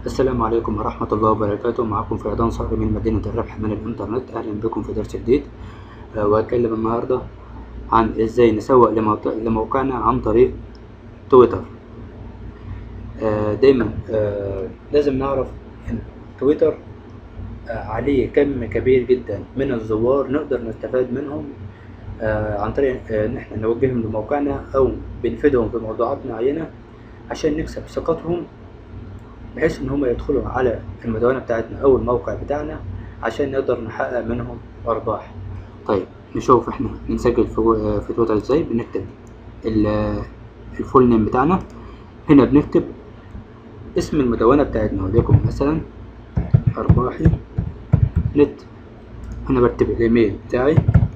السلام عليكم ورحمة الله وبركاته معكم فيضان صقر من مدينة الربح من الإنترنت أهلا بكم في درس جديد آه، وهتكلم النهاردة عن إزاي نسوق لموقع- لموقعنا عن طريق تويتر آه، دايما آه، لازم نعرف إن تويتر آه، عليه كم كبير جدا من الزوار نقدر نستفاد منهم آه، عن طريق آه، إن إحنا نوجههم لموقعنا أو بنفيدهم في موضوعات معينة عشان نكسب ثقتهم بحيث ان هم يدخلوا على المدونة بتاعتنا او الموقع بتاعنا عشان نقدر نحقق منهم ارباح طيب نشوف احنا نسجل في في تويتر ازاي بنكتب ال- الفول نيم بتاعنا هنا بنكتب اسم المدونة بتاعتنا وليكن مثلا ارباحي نت هنا بكتب الايميل بتاعي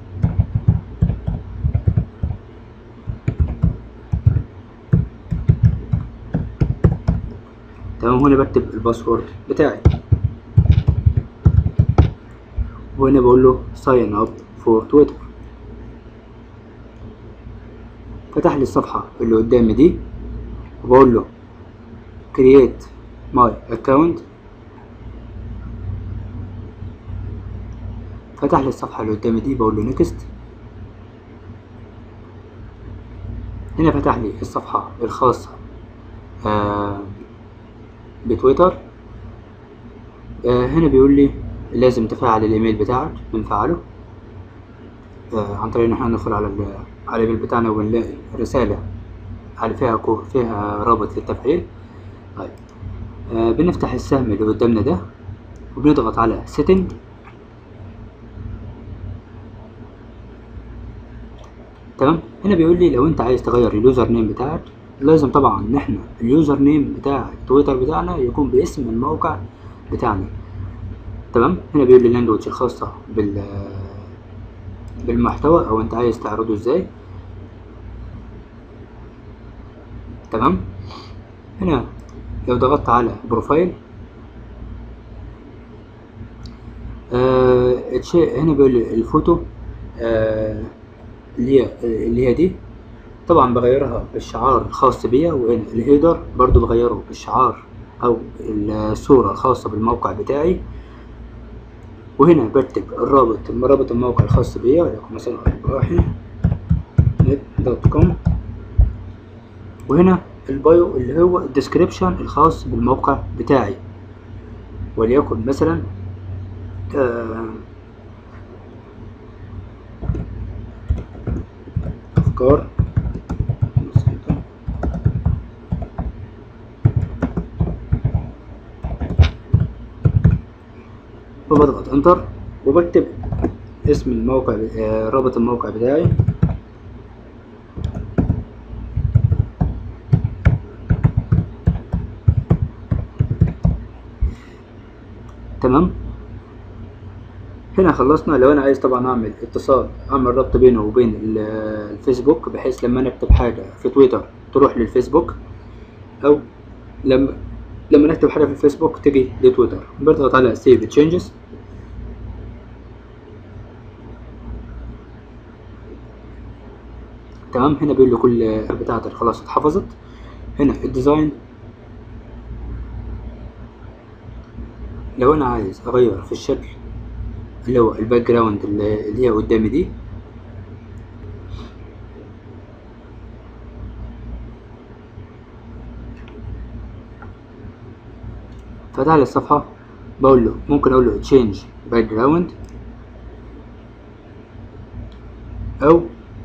تمام هنا بكتب الباسورد بتاعي وهنا بقول له sign up for twitter فتح لي الصفحة اللي قدامي دي وبقول له create my account فتح لي الصفحة اللي قدامي دي بقول له next هنا فتح لي الصفحة الخاصة آه بتويتر آه هنا بيقول لي لازم تفعل الايميل بتاعك بنفعله آه عن طريق ان احنا ندخل على ال- على الايميل بتاعنا ونلاقي رسالة على فيها كو فيها رابط للتفعيل طيب آه بنفتح السهم اللي قدامنا ده وبنضغط على setting تمام هنا بيقول لي لو انت عايز تغير اليوزر نيم بتاعك لازم طبعا ان احنا اليوزر نيم بتاع تويتر بتاعنا يكون باسم الموقع بتاعنا تمام هنا بيقول لي اللانجوج الخاصة بال بالمحتوى او انت عايز تعرضه ازاي تمام هنا لو ضغطت على بروفايل آه الشيء هنا بيقول لي الفوتو آه اللي هي اللي هي دي طبعا بغيرها بالشعار الخاص بيا وهنا الهيدر برضو بغيره بالشعار او الصورة الخاصة بالموقع بتاعي وهنا بكتب الرابط رابط الموقع الخاص بيا وليكن مثلا ارباحي نت دوت كوم وهنا البايو اللي هو الديسكريبشن الخاص بالموقع بتاعي وليكن مثلا آه أفكار بسيطة وبضغط انتر وبكتب اسم الموقع آه، رابط الموقع بتاعي تمام هنا خلصنا لو انا عايز طبعا اعمل اتصال اعمل ربط بينه وبين ال- الفيسبوك بحيث لما انا اكتب حاجه في تويتر تروح للفيسبوك او لما لما نكتب حاجه في الفيسبوك تجي لتويتر بضغط على سيف تشينجز تمام هنا بيقول لي كل بتاعتك خلاص اتحفظت هنا الديزاين لو انا عايز اغير في الشكل اللي هو الباك جراوند اللي اللي هي قدامي دي فتح لي الصفحة بقول له ممكن اقول له change background او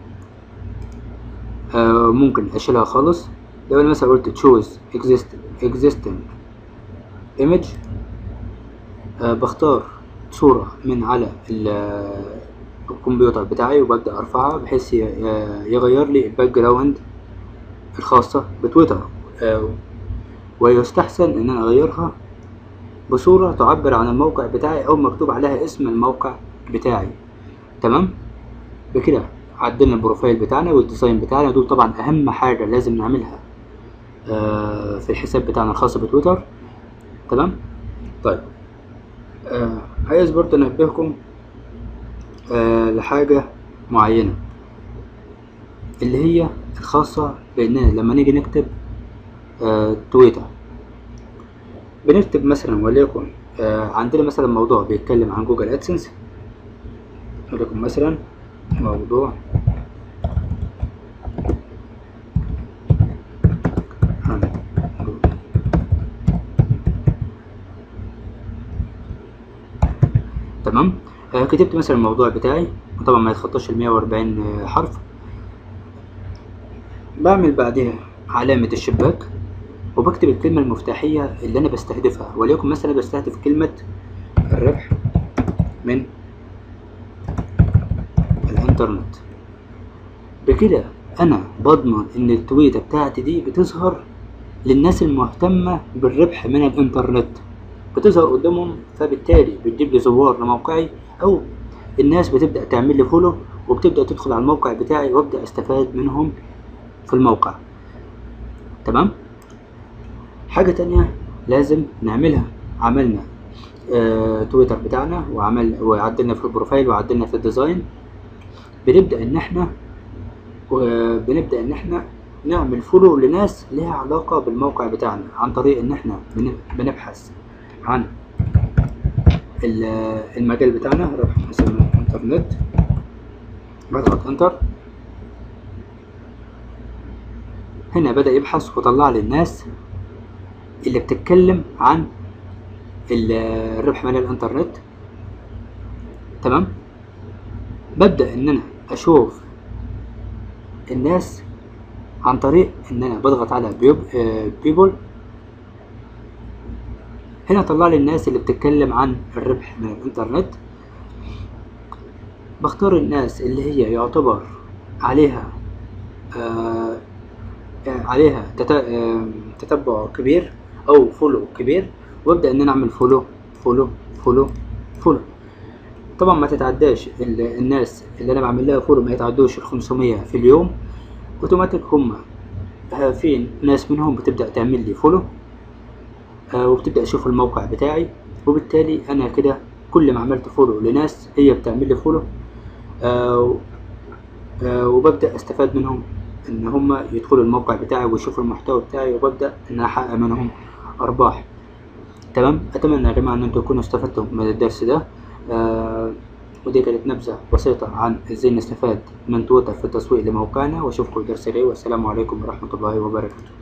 آه ممكن اشيلها خالص لو انا مثلا قلت choose exist existing image آه بختار صورة من على ال- الكمبيوتر بتاعي وببدأ ارفعها بحيث ي- يغير لي الباك جراوند الخاصة بتويتر آه ويستحسن ان انا اغيرها بصورة تعبر عن الموقع بتاعي او مكتوب عليها اسم الموقع بتاعي تمام بكده عدلنا البروفايل بتاعنا والديزاين بتاعنا دول طبعا اهم حاجة لازم نعملها آه في الحساب بتاعنا الخاص بتويتر تمام طيب آه عايز برضه انبهكم آه لحاجة معينة اللي هي الخاصة باننا لما نيجي نكتب آه تويتر بنكتب مثلا وليكن آه عندنا مثلا موضوع بيتكلم عن جوجل ادسنس وليكن مثلا موضوع عن جوجل. تمام آه كتبت مثلا الموضوع بتاعي وطبعا ما يتخطاش ال 140 حرف بعمل بعدها علامة الشباك وبكتب الكلمة المفتاحية اللي أنا بستهدفها وليكن مثلا بستهدف كلمة الربح من الإنترنت بكده أنا بضمن إن التويتة بتاعتي دي بتظهر للناس المهتمة بالربح من الإنترنت بتظهر قدامهم فبالتالي بتجيب لي زوار لموقعي أو الناس بتبدأ تعمل لي فولو وبتبدأ تدخل على الموقع بتاعي وأبدأ أستفاد منهم في الموقع تمام حاجة تانية لازم نعملها عملنا آه تويتر بتاعنا وعمل وعدلنا في البروفايل وعدلنا في الديزاين بنبدأ إن إحنا وبنبدأ إن إحنا نعمل فولو لناس ليها علاقة بالموقع بتاعنا عن طريق إن إحنا بن- بنبحث عن ال- المجال بتاعنا ربح مثلا انترنت بضغط انتر هنا بدأ يبحث وطلع لي الناس اللي بتتكلم عن ال- الربح من الانترنت تمام ببدأ ان انا اشوف الناس عن طريق ان انا بضغط على بيبل هنا طلع لي الناس اللي بتتكلم عن الربح من الانترنت بختار الناس اللي هي يعتبر عليها آه آه، عليها تت- آه، تتبع كبير او فولو كبير وابدا ان انا اعمل فولو فولو فولو فولو طبعا ما تتعداش ال- الناس اللي انا بعمل لها فولو ما يتعدوش ال 500 في اليوم اوتوماتيك هم آه، في ناس منهم بتبدا تعمل لي فولو آه، وبتبدا تشوف الموقع بتاعي وبالتالي انا كده كل ما عملت فولو لناس هي بتعمل لي فولو آه، آه، وببدأ أستفاد منهم إن هم يدخلوا الموقع بتاعي ويشوفوا المحتوى بتاعي وببدأ إن أنا أحقق منهم أرباح تمام أتمنى يا جماعة إن أنتوا تكونوا استفدتوا من الدرس ده آه ودي كانت نبذة بسيطة عن إزاي نستفاد من تويتر في التسويق لموقعنا وأشوفكم درس جاي والسلام عليكم ورحمة الله وبركاته